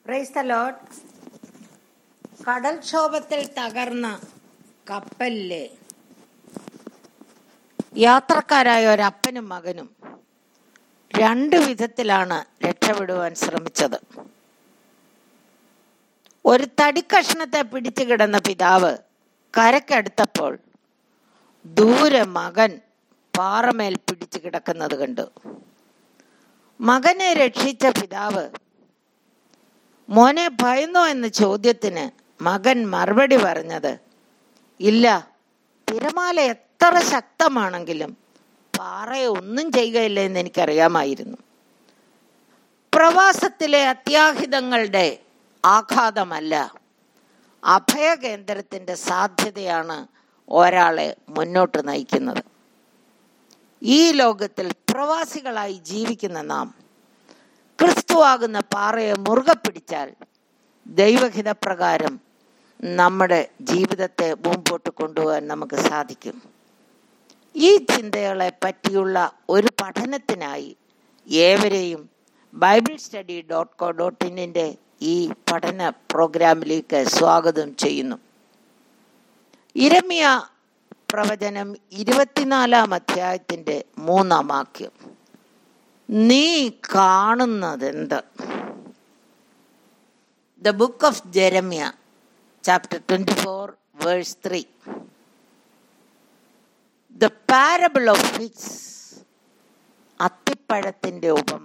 praise the load കടൽക്ഷോഭത്തിൽ തകർന്ന കപ്പലിലെ യാത്രക്കാരായ ഒരപ്പനും മകനും രണ്ട് വിധത്തിലാണ് രക്ഷപ്പെടുവാൻ ശ്രമിച്ചത് ഒരു തടിക്കഷ്ണത്തെ പിടിച്ചു കിടന്ന പിതാവ് കരക്കടുത്തപ്പോൾ ദൂരെ മകൻ പാറമേൽ പിടിച്ചു കിടക്കുന്നത് കണ്ടു മകനെ രക്ഷിച്ച പിതാവ് മോനെ ഭയന്നോ എന്ന ചോദ്യത്തിന് മകൻ മറുപടി പറഞ്ഞത് ഇല്ല തിരമാല എത്ര ശക്തമാണെങ്കിലും പാറയെ ഒന്നും ചെയ്യുകയില്ല എന്ന് എനിക്കറിയാമായിരുന്നു പ്രവാസത്തിലെ അത്യാഹിതങ്ങളുടെ ആഘാതമല്ല അഭയകേന്ദ്രത്തിന്റെ സാധ്യതയാണ് ഒരാളെ മുന്നോട്ട് നയിക്കുന്നത് ഈ ലോകത്തിൽ പ്രവാസികളായി ജീവിക്കുന്ന നാം ക്രിസ്തുവാകുന്ന പാറയെ മുറുകെ പിടിച്ചാൽ ദൈവഹിതപ്രകാരം നമ്മുടെ ജീവിതത്തെ മുമ്പോട്ട് കൊണ്ടുപോകാൻ നമുക്ക് സാധിക്കും ഈ ചിന്തകളെ പറ്റിയുള്ള ഒരു പഠനത്തിനായി ഏവരെയും Bible study dot co dot ഇന്നിൻ്റെ ഈ പഠന പ്രോഗ്രാമിലേക്ക് സ്വാഗതം ചെയ്യുന്നു ഇരമിയ പ്രവചനം ഇരുപത്തിനാലാം അധ്യായത്തിൻ്റെ മൂന്നാം വാക്യം നീ കാണുന്നതെന്ത് the book of Jeremiah chapter twenty four verse three the parable of figs അത്തിപ്പഴത്തിന്റെ ഉപമ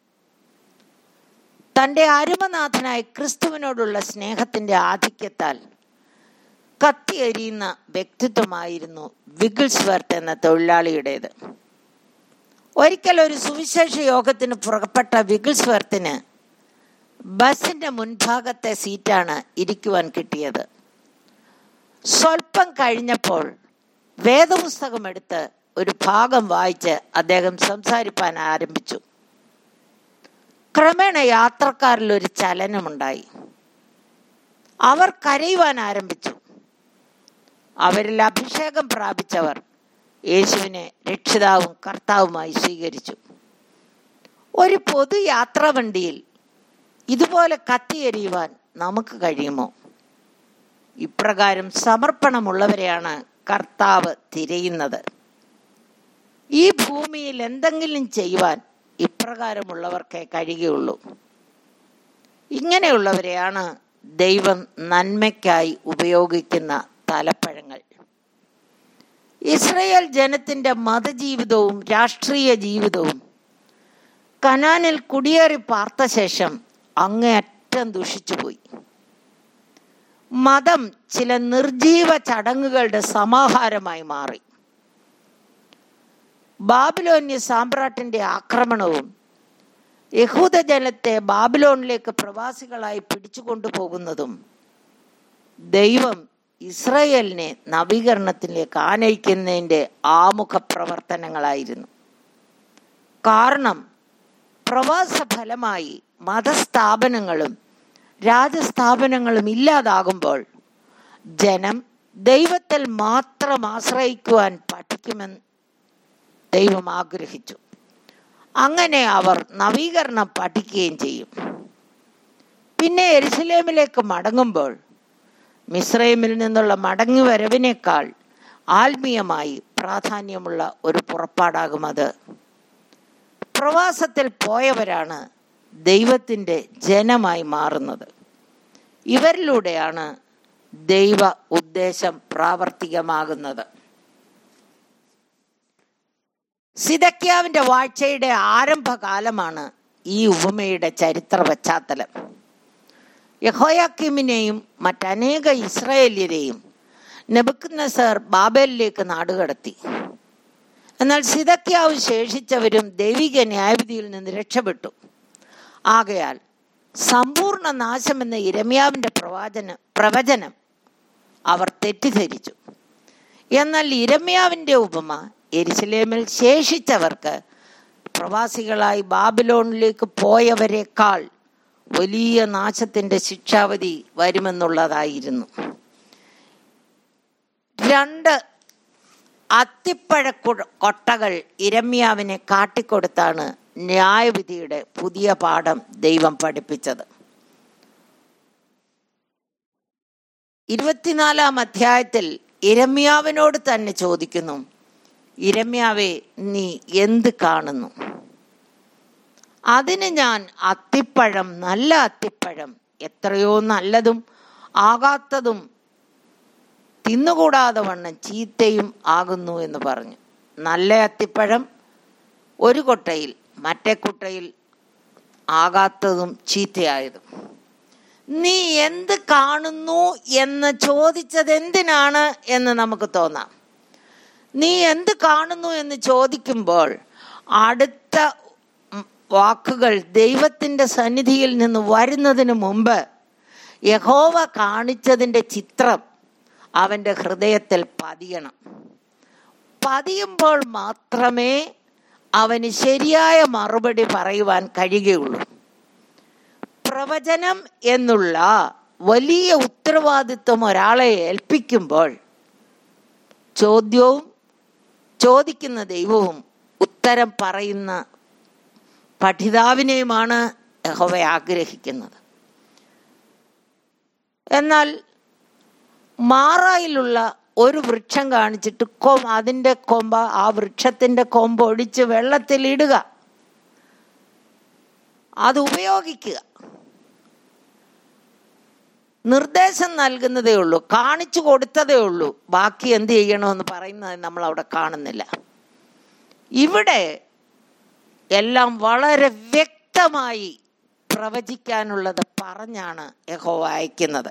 തന്റെ അരുമനാഥനായ ക്രിസ്തുവിനോടുള്ള സ്നേഹത്തിന്റെ ആധിക്യത്താൽ കത്തിയെരിയുന്ന വ്യക്തിത്വമായിരുന്നു വിഗിൾസ്വർത്ത് എന്ന തൊഴിലാളിയുടേത് ഒരിക്കൽ ഒരു സുവിശേഷ യോഗത്തിന് പുറപ്പെട്ട വിഗിൾസ്വർത്തിന് ബസിന്റെ മുൻഭാഗത്തെ സീറ്റാണ് ഇരിക്കുവാൻ കിട്ടിയത് സ്വല്പം കഴിഞ്ഞപ്പോൾ വേദപുസ്തകം എടുത്ത് ഒരു ഭാഗം വായിച്ച് അദ്ദേഹം സംസാരിപ്പാൻ ആരംഭിച്ചു ക്രമേണ യാത്രക്കാരിൽ ഒരു ചലനമുണ്ടായി അവർ കരയുവാൻ ആരംഭിച്ചു അവരിൽ അഭിഷേകം പ്രാപിച്ചവർ യേശുവിനെ രക്ഷിതാവും കർത്താവുമായി സ്വീകരിച്ചു ഒരു പൊതു യാത്രാവണ്ടിയിൽ ഇതുപോലെ കത്തിയെറിയുവാൻ നമുക്ക് കഴിയുമോ ഇപ്രകാരം സമർപ്പണമുള്ളവരെയാണ് കർത്താവ് തിരയുന്നത് ഈ ഭൂമിയിൽ എന്തെങ്കിലും ചെയ്യുവാൻ ഇപ്രകാരമുള്ളവർക്കേ കഴിയുകയുള്ളൂ ഇങ്ങനെയുള്ളവരെയാണ് ദൈവം നന്മയ്ക്കായി ഉപയോഗിക്കുന്ന തലപ്പഴങ്ങൾ ഇസ്രയേൽ ജനത്തിന്റെ മതജീവിതവും രാഷ്ട്രീയ ജീവിതവും കനാനിൽ കുടിയേറി പാർത്ത ശേഷം അങ്ങേയറ്റം ദുഷിച്ചുപോയി മതം ചില നിർജീവ ചടങ്ങുകളുടെ സമാഹാരമായി മാറി ബാബിലോന്യ സാമ്രാട്ടിന്റെ ആക്രമണവും യഹൂദ ജനത്തെ ബാബിലോണിലേക്ക് പ്രവാസികളായി പിടിച്ചുകൊണ്ടുപോകുന്നതും ദൈവം ഇസ്രയേലിനെ നവീകരണത്തിലേക്ക് ആനയിക്കുന്നതിൻ്റെ ആമുഖ പ്രവർത്തനങ്ങളായിരുന്നു കാരണം പ്രവാസ ഫലമായി മതസ്ഥാപനങ്ങളും രാജസ്ഥാപനങ്ങളും ഇല്ലാതാകുമ്പോൾ ജനം ദൈവത്തിൽ മാത്രം ആശ്രയിക്കുവാൻ പഠിക്കുമെന്ന് ദൈവം ആഗ്രഹിച്ചു അങ്ങനെ അവർ നവീകരണം പഠിക്കുകയും ചെയ്യും പിന്നെ എരുസലേമിലേക്ക് മടങ്ങുമ്പോൾ മിശ്രൈമിൽ നിന്നുള്ള മടങ്ങി വരവിനേക്കാൾ ആത്മീയമായി പ്രാധാന്യമുള്ള ഒരു പുറപ്പാടാകും അത് പ്രവാസത്തിൽ പോയവരാണ് ദൈവത്തിൻ്റെ ജനമായി മാറുന്നത് ഇവരിലൂടെയാണ് ദൈവ ഉദ്ദേശം പ്രാവർത്തികമാകുന്നത് സിതക്യാവിന്റെ വാഴ്ചയുടെ ആരംഭകാലമാണ് ഈ ഉപമയുടെ ചരിത്ര പശ്ചാത്തലം യഹോയാക്കിമിനെയും മറ്റനേക ഇസ്രായേല്യരെയും നെബുക്കുന്നസർ ബാബേലിലേക്ക് നാടുകടത്തി എന്നാൽ സിതക്യാവ് ശേഷിച്ചവരും ദൈവിക ന്യായവിധിയിൽ നിന്ന് രക്ഷപ്പെട്ടു ആകയാൽ സമ്പൂർണ്ണ നാശമെന്ന ഇരമ്യാവിന്റെ പ്രവാചന പ്രവചനം അവർ തെറ്റിദ്ധരിച്ചു എന്നാൽ ഇരമ്യാവിന്റെ ഉപമ എരിശിലേമിൽ ശേഷിച്ചവർക്ക് പ്രവാസികളായി ബാബിലോണിലേക്ക് പോയവരെക്കാൾ വലിയ നാശത്തിന്റെ ശിക്ഷാവധി വരുമെന്നുള്ളതായിരുന്നു രണ്ട് അത്തിപ്പഴ കൊട്ടകൾ ഇരമ്യാവിനെ കാട്ടിക്കൊടുത്താണ് ന്യായവിധിയുടെ പുതിയ പാഠം ദൈവം പഠിപ്പിച്ചത് ഇരുപത്തിനാലാം അധ്യായത്തിൽ ഇരമ്യാവിനോട് തന്നെ ചോദിക്കുന്നു ഇരമ്യാവെ നീ എന്ത് കാണുന്നു അതിന് ഞാൻ അത്തിപ്പഴം നല്ല അത്തിപ്പഴം എത്രയോ നല്ലതും ആകാത്തതും തിന്നുകൂടാതെ വണ്ണം ചീത്തയും ആകുന്നു എന്ന് പറഞ്ഞു നല്ല അത്തിപ്പഴം ഒരു കൊട്ടയിൽ മറ്റേ കുട്ടയിൽ ആകാത്തതും ചീത്തയായതും നീ എന്ത് കാണുന്നു എന്ന് ചോദിച്ചത് എന്തിനാണ് എന്ന് നമുക്ക് തോന്നാം നീ എന്ത് കാണുന്നു എന്ന് ചോദിക്കുമ്പോൾ അടുത്ത വാക്കുകൾ ദൈവത്തിൻ്റെ സന്നിധിയിൽ നിന്ന് വരുന്നതിന് മുമ്പ് യഹോവ കാണിച്ചതിൻ്റെ ചിത്രം അവൻ്റെ ഹൃദയത്തിൽ പതിയണം പതിയുമ്പോൾ മാത്രമേ അവന് ശരിയായ മറുപടി പറയുവാൻ കഴിയുകയുള്ളൂ പ്രവചനം എന്നുള്ള വലിയ ഉത്തരവാദിത്വം ഒരാളെ ഏൽപ്പിക്കുമ്പോൾ ചോദ്യവും ചോദിക്കുന്ന ദൈവവും ഉത്തരം പറയുന്ന പഠിതാവിനെയുമാണ് യഹോവ ആഗ്രഹിക്കുന്നത് എന്നാൽ മാറായിലുള്ള ഒരു വൃക്ഷം കാണിച്ചിട്ട് കൊ അതിൻ്റെ കൊമ്പ ആ വൃക്ഷത്തിൻ്റെ കൊമ്പ് ഒടിച്ച് വെള്ളത്തിലിടുക അത് ഉപയോഗിക്കുക നിർദ്ദേശം നൽകുന്നതേ ഉള്ളൂ കാണിച്ചു കൊടുത്തതേ ഉള്ളൂ ബാക്കി എന്ത് ചെയ്യണമെന്ന് പറയുന്നത് നമ്മൾ അവിടെ കാണുന്നില്ല ഇവിടെ എല്ലാം വളരെ വ്യക്തമായി പ്രവചിക്കാനുള്ളത് പറഞ്ഞാണ് യഹോവ അയക്കുന്നത്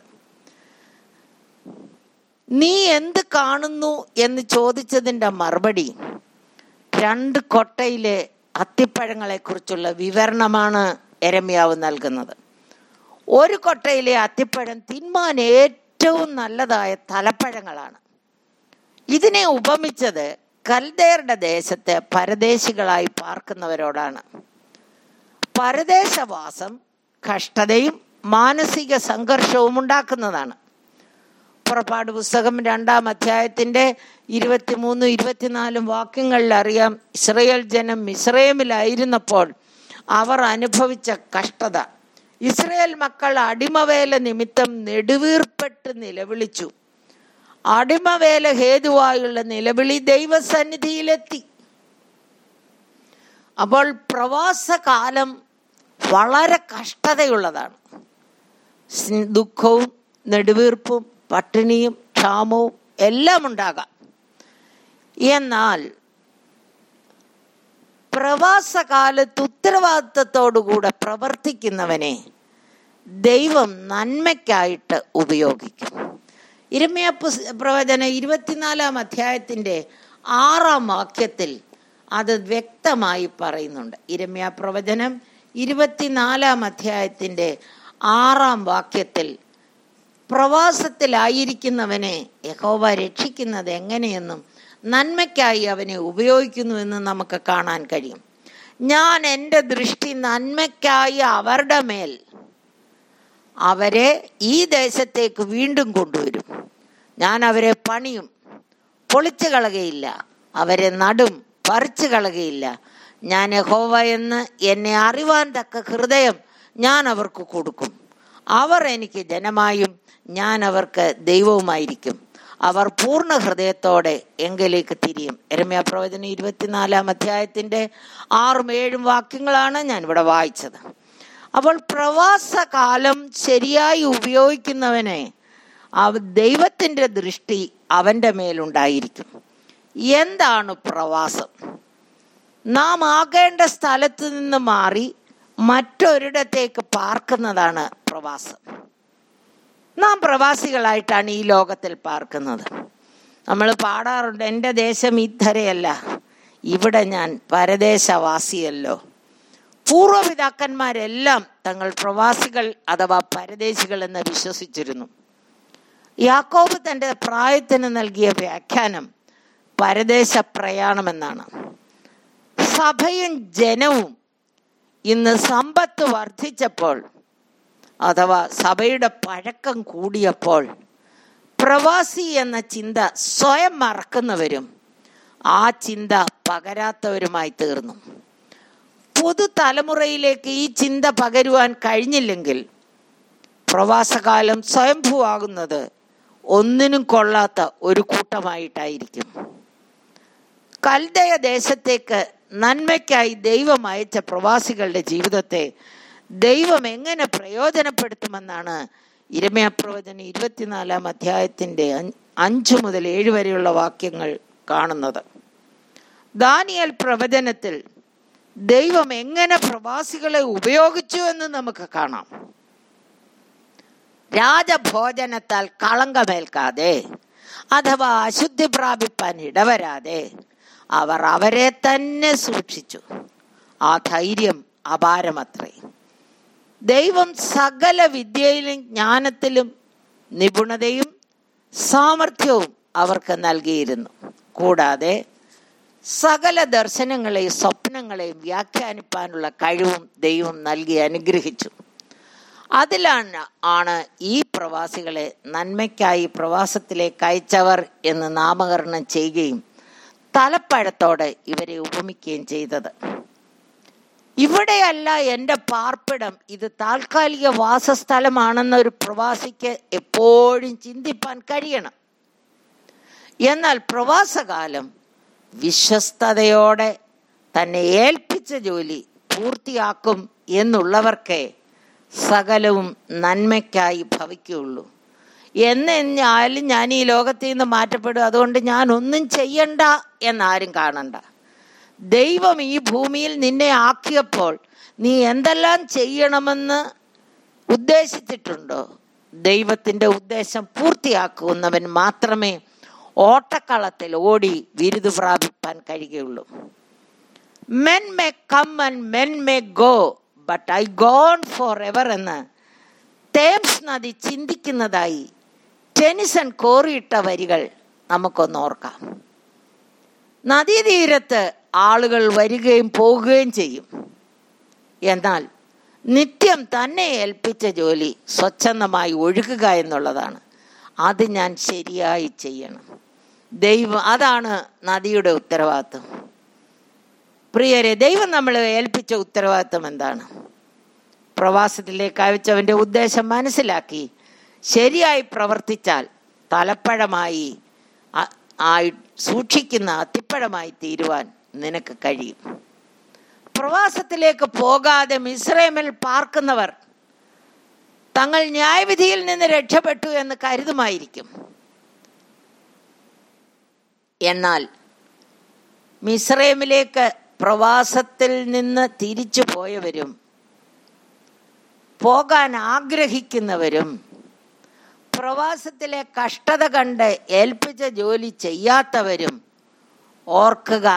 നീ എന്ത് കാണുന്നു എന്ന് ചോദിച്ചതിൻ്റെ മറുപടി രണ്ട് കൊട്ടയിലെ അത്തിപ്പഴങ്ങളെക്കുറിച്ചുള്ള വിവരണമാണ് എരമ്യാവ് നൽകുന്നത് ഒരു കൊട്ടയിലെ അത്തിപ്പഴം തിന്മാൻ ഏറ്റവും നല്ലതായ തലപ്പഴങ്ങളാണ് ഇതിനെ ഉപമിച്ചത് കൽദേറുടെ ദേശത്ത് പരദേശികളായി പാർക്കുന്നവരോടാണ് പരദേശവാസം കഷ്ടതയും മാനസിക സംഘർഷവും ഉണ്ടാക്കുന്നതാണ് പുറപ്പാട് പുസ്തകം രണ്ടാം അധ്യായത്തിന്റെ ഇരുപത്തിമൂന്നും ഇരുപത്തിനാലും വാക്യങ്ങളിൽ അറിയാം ഇസ്രയേൽ ജനം ഇസ്രയേമിലായിരുന്നപ്പോൾ അവർ അനുഭവിച്ച കഷ്ടത ഇസ്രയേൽ മക്കൾ അടിമവേല നിമിത്തം നെടുവീർപ്പെട്ട് നിലവിളിച്ചു അടിമവേല ഹേതുവായുള്ള നിലവിളി ദൈവസന്നിധിയിലെത്തി അപ്പോൾ പ്രവാസകാലം വളരെ കഷ്ടതയുള്ളതാണ് ദുഃഖവും നെടുവീർപ്പും പട്ടിണിയും ക്ഷാമവും എല്ലാം ഉണ്ടാകാം എന്നാൽ പ്രവാസകാലത്ത് ഉത്തരവാദിത്തത്തോടുകൂടെ പ്രവർത്തിക്കുന്നവനെ ദൈവം നന്മയ്ക്കായിട്ട് ഉപയോഗിക്കും ഇരമ്യ പ്രവചന ഇരുപത്തിനാലാം അധ്യായത്തിൻ്റെ ആറാം വാക്യത്തിൽ അത് വ്യക്തമായി പറയുന്നുണ്ട് ഇരമ്യ പ്രവചനം ഇരുപത്തിനാലാം അധ്യായത്തിൻ്റെ ആറാം വാക്യത്തിൽ പ്രവാസത്തിലായിരിക്കുന്നവനെ യഹോവ രക്ഷിക്കുന്നത് എങ്ങനെയെന്നും നന്മയ്ക്കായി അവനെ ഉപയോഗിക്കുന്നുവെന്ന് നമുക്ക് കാണാൻ കഴിയും ഞാൻ എൻ്റെ ദൃഷ്ടി നന്മയ്ക്കായി അവരുടെ മേൽ അവരെ ഈ ദേശത്തേക്ക് വീണ്ടും കൊണ്ടുവരും ഞാൻ അവരെ പണിയും പൊളിച്ചു കളകയില്ല അവരെ നടും പറിച്ചു കളകയില്ല ഞാൻ യഹോവ എന്ന് എന്നെ അറിവാൻ തക്ക ഹൃദയം ഞാൻ അവർക്ക് കൊടുക്കും അവർ എനിക്ക് ജനമായും ഞാൻ അവർക്ക് ദൈവവുമായിരിക്കും അവർ പൂർണ്ണ ഹൃദയത്തോടെ എങ്കിലേക്ക് തിരിയും എരമ്യ പ്രവചനം ഇരുപത്തിനാലാം അധ്യായത്തിന്റെ ആറും ഏഴും വാക്യങ്ങളാണ് ഞാൻ ഇവിടെ വായിച്ചത് അപ്പോൾ പ്രവാസകാലം ശരിയായി ഉപയോഗിക്കുന്നവനെ ദൈവത്തിൻ്റെ ദൃഷ്ടി അവൻ്റെ മേലുണ്ടായിരിക്കും എന്താണ് പ്രവാസം നാം ആകേണ്ട സ്ഥലത്ത് നിന്ന് മാറി മറ്റൊരിടത്തേക്ക് പാർക്കുന്നതാണ് പ്രവാസം നാം പ്രവാസികളായിട്ടാണ് ഈ ലോകത്തിൽ പാർക്കുന്നത് നമ്മൾ പാടാറുണ്ട് എൻ്റെ ദേശം ഇത്തരയല്ല ഇവിടെ ഞാൻ പരദേശവാസിയല്ലോ പൂർവ്വപിതാക്കന്മാരെല്ലാം തങ്ങൾ പ്രവാസികൾ അഥവാ പരദേശികൾ എന്ന് വിശ്വസിച്ചിരുന്നു യാക്കോബ് തൻ്റെ പ്രായത്തിന് നൽകിയ വ്യാഖ്യാനം പരദേശ പ്രയാണമെന്നാണ് സഭയും ജനവും ഇന്ന് സമ്പത്ത് വർദ്ധിച്ചപ്പോൾ അഥവാ സഭയുടെ പഴക്കം കൂടിയപ്പോൾ പ്രവാസി എന്ന ചിന്ത സ്വയം മറക്കുന്നവരും ആ ചിന്ത പകരാത്തവരുമായി തീർന്നു പുതുതലമുറയിലേക്ക് ഈ ചിന്ത പകരുവാൻ കഴിഞ്ഞില്ലെങ്കിൽ പ്രവാസകാലം സ്വയംഭൂവാകുന്നത് ഒന്നിനും കൊള്ളാത്ത ഒരു കൂട്ടമായിട്ടായിരിക്കും കൽദയ ദേശത്തേക്ക് നന്മയ്ക്കായി ദൈവം അയച്ച പ്രവാസികളുടെ ജീവിതത്തെ ദൈവം എങ്ങനെ പ്രയോജനപ്പെടുത്തുമെന്നാണ് ഇരമയപ്രവചന ഇരുപത്തിനാലാം അധ്യായത്തിൻ്റെ അഞ്ച് മുതൽ ഏഴ് വരെയുള്ള വാക്യങ്ങൾ കാണുന്നത് ദാനിയൽ പ്രവചനത്തിൽ ദൈവം എങ്ങനെ പ്രവാസികളെ ഉപയോഗിച്ചു എന്ന് നമുക്ക് കാണാം രാജഭോജനത്താൽ കളങ്കമേൽക്കാതെ അഥവാ അശുദ്ധി പ്രാപിപ്പാൻ ഇടവരാതെ അവർ അവരെ തന്നെ സൂക്ഷിച്ചു ആ ധൈര്യം അപാരമത്രേ ദൈവം സകല വിദ്യയിലും ജ്ഞാനത്തിലും നിപുണതയും സാമർഥ്യവും അവർക്ക് നൽകിയിരുന്നു കൂടാതെ സകല ദർശനങ്ങളെയും സ്വപ്നങ്ങളെയും വ്യാഖ്യാനിപ്പാനുള്ള കഴിവും ദൈവം നൽകി അനുഗ്രഹിച്ചു അതിലാണ് ആണ് ഈ പ്രവാസികളെ നന്മയ്ക്കായി പ്രവാസത്തിലേക്ക് അയച്ചവർ എന്ന് നാമകരണം ചെയ്യുകയും തലപ്പഴത്തോടെ ഇവരെ ഉപമിക്കുകയും ചെയ്തത് ഇവിടെയല്ല എൻ്റെ പാർപ്പിടം ഇത് താൽക്കാലിക വാസസ്ഥലമാണെന്ന ഒരു പ്രവാസിക്ക് എപ്പോഴും ചിന്തിപ്പാൻ കഴിയണം എന്നാൽ പ്രവാസകാലം വിശ്വസ്തയോടെ തന്നെ ഏൽപ്പിച്ച ജോലി പൂർത്തിയാക്കും എന്നുള്ളവർക്കേ സകലവും നന്മയ്ക്കായി ഭവിക്കുകയുള്ളൂ എന്നാലും ഞാൻ ഈ ലോകത്തിൽ നിന്ന് മാറ്റപ്പെടും അതുകൊണ്ട് ഞാൻ ഒന്നും ചെയ്യണ്ട എന്നാരും കാണണ്ട ദൈവം ഈ ഭൂമിയിൽ നിന്നെ ആക്കിയപ്പോൾ നീ എന്തെല്ലാം ചെയ്യണമെന്ന് ഉദ്ദേശിച്ചിട്ടുണ്ടോ ദൈവത്തിൻ്റെ ഉദ്ദേശം പൂർത്തിയാക്കുന്നവൻ മാത്രമേ ഓട്ടക്കളത്തിൽ ഓടി വിരുദ് പ്രാപിപ്പാൻ കഴിയുകയുള്ളൂ men may come and men may go but I go on for ever എന്ന് തേംസ് നദി ചിന്തിക്കുന്നതായി ടെനിസൺ കോറിയിട്ട വരികൾ നമുക്കൊന്ന് ഓർക്കാം നദീതീരത്ത് ആളുകൾ വരികയും പോകുകയും ചെയ്യും എന്നാൽ നിത്യം തന്നെ ഏൽപ്പിച്ച ജോലി സ്വച്ഛന്തമായി ഒഴുകുക എന്നുള്ളതാണ് അത് ഞാൻ ശരിയായി ചെയ്യണം ദൈവം അതാണ് നദിയുടെ ഉത്തരവാദിത്വം പ്രിയരെ ദൈവം നമ്മൾ ഏൽപ്പിച്ച ഉത്തരവാദിത്വം എന്താണ് പ്രവാസത്തിലേക്ക് അയച്ചവൻ്റെ ഉദ്ദേശം മനസ്സിലാക്കി ശരിയായി പ്രവർത്തിച്ചാൽ തലപ്പഴമായി ആയി സൂക്ഷിക്കുന്ന അത്തിപ്പഴമായി തീരുവാൻ നിനക്ക് കഴിയും പ്രവാസത്തിലേക്ക് പോകാതെ മിശ്രമിൽ പാർക്കുന്നവർ തങ്ങൾ ന്യായവിധിയിൽ നിന്ന് രക്ഷപ്പെട്ടു എന്ന് കരുതുമായിരിക്കും എന്നാൽ മിശ്രമിലേക്ക് പ്രവാസത്തിൽ നിന്ന് തിരിച്ചു പോയവരും പോകാൻ ആഗ്രഹിക്കുന്നവരും പ്രവാസത്തിലെ കഷ്ടത കണ്ട് ഏൽപ്പിച്ച ജോലി ചെയ്യാത്തവരും ഓർക്കുക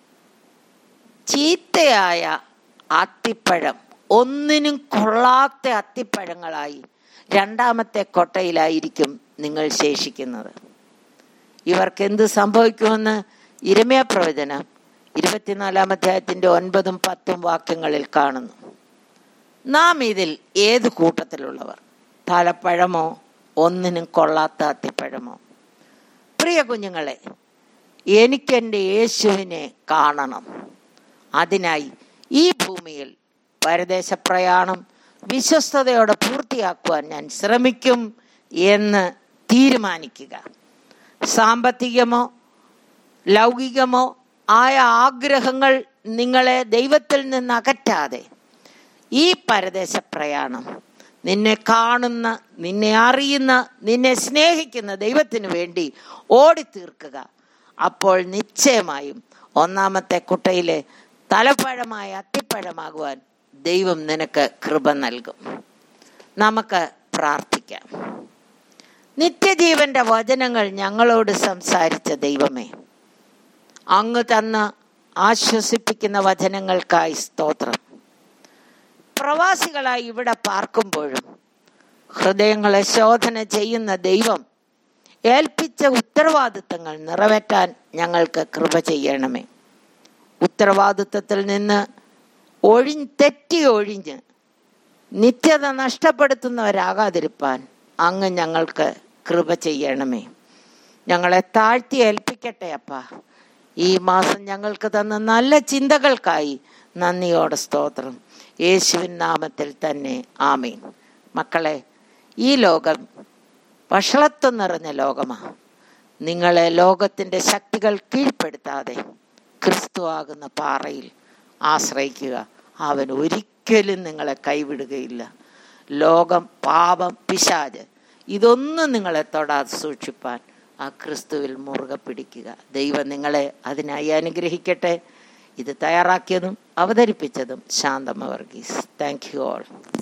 ചീത്തയായ അത്തിപ്പഴം ഒന്നിനും കൊള്ളാത്ത അത്തിപ്പഴങ്ങളായി രണ്ടാമത്തെ കൊട്ടയിലായിരിക്കും നിങ്ങൾ ശേഷിക്കുന്നത് ഇവർക്ക് എന്ത് സംഭവിക്കുമെന്ന് ഇരമയ പ്രവചനം ഇരുപത്തിനാലാം അധ്യായത്തിന്റെ ഒൻപതും പത്തും വാക്യങ്ങളിൽ കാണുന്നു നാം ഇതിൽ ഏത് കൂട്ടത്തിലുള്ളവർ തലപ്പഴമോ ഒന്നിനും കൊള്ളാത്ത അത്തിപ്പഴമോ പ്രിയ കുഞ്ഞുങ്ങളെ എനിക്കെൻ്റെ യേശുവിനെ കാണണം അതിനായി ഈ ഭൂമിയിൽ പരദേശ പ്രയാണം വിശ്വസ്തയോടെ പൂർത്തിയാക്കുവാൻ ഞാൻ ശ്രമിക്കും എന്ന് തീരുമാനിക്കുക സാമ്പത്തികമോ ലൗകികമോ ആയ ആഗ്രഹങ്ങൾ നിങ്ങളെ ദൈവത്തിൽ നിന്ന് അകറ്റാതെ ഈ പരദേശ പ്രയാണം നിന്നെ കാണുന്ന നിന്നെ അറിയുന്ന നിന്നെ സ്നേഹിക്കുന്ന ദൈവത്തിന് വേണ്ടി ഓടിത്തീർക്കുക അപ്പോൾ നിശ്ചയമായും ഒന്നാമത്തെ കുട്ടയിലെ തലപ്പഴമായ അത്തിപ്പഴമാകുവാൻ ദൈവം നിനക്ക് കൃപ നൽകും നമുക്ക് പ്രാർത്ഥിക്കാം നിത്യജീവന്റെ വചനങ്ങൾ ഞങ്ങളോട് സംസാരിച്ച ദൈവമേ അങ്ങ് തന്ന ആശ്വസിപ്പിക്കുന്ന വചനങ്ങൾക്കായി സ്തോത്രം പ്രവാസികളായി ഇവിടെ പാർക്കുമ്പോഴും ഹൃദയങ്ങളെ ശോധന ചെയ്യുന്ന ദൈവം ഏൽപ്പിച്ച ഉത്തരവാദിത്തങ്ങൾ നിറവേറ്റാൻ ഞങ്ങൾക്ക് കൃപ ചെയ്യണമേ ഉത്തരവാദിത്വത്തിൽ നിന്ന് ഒഴിഞ്ഞ് തെറ്റി ഒഴിഞ്ഞ് നിത്യത നഷ്ടപ്പെടുത്തുന്നവരാകാതിരിപ്പാൻ അങ്ങ് ഞങ്ങൾക്ക് കൃപ ചെയ്യണമേ ഞങ്ങളെ താഴ്ത്തി ഏൽപ്പിക്കട്ടെ അപ്പ ഈ മാസം ഞങ്ങൾക്ക് തന്ന നല്ല ചിന്തകൾക്കായി നന്ദിയോടെ സ്തോത്രം യേശുവിൻ നാമത്തിൽ തന്നെ ആമീൻ മക്കളെ ഈ ലോകം വഷളത്വം നിറഞ്ഞ ലോകമാണ് നിങ്ങളെ ലോകത്തിൻ്റെ ശക്തികൾ കീഴ്പ്പെടുത്താതെ ക്രിസ്തു ആകുന്ന പാറയിൽ ആശ്രയിക്കുക അവൻ ഒരിക്കലും നിങ്ങളെ കൈവിടുകയില്ല ലോകം പാപം പിശാജ് ഇതൊന്നും നിങ്ങളെ തൊടാതെ സൂക്ഷിപ്പാൻ ആ ക്രിസ്തുവിൽ മുറുകെ പിടിക്കുക ദൈവം നിങ്ങളെ അതിനായി അനുഗ്രഹിക്കട്ടെ ഇത് തയ്യാറാക്കിയതും അവതരിപ്പിച്ചതും Santhama Varghese thank you all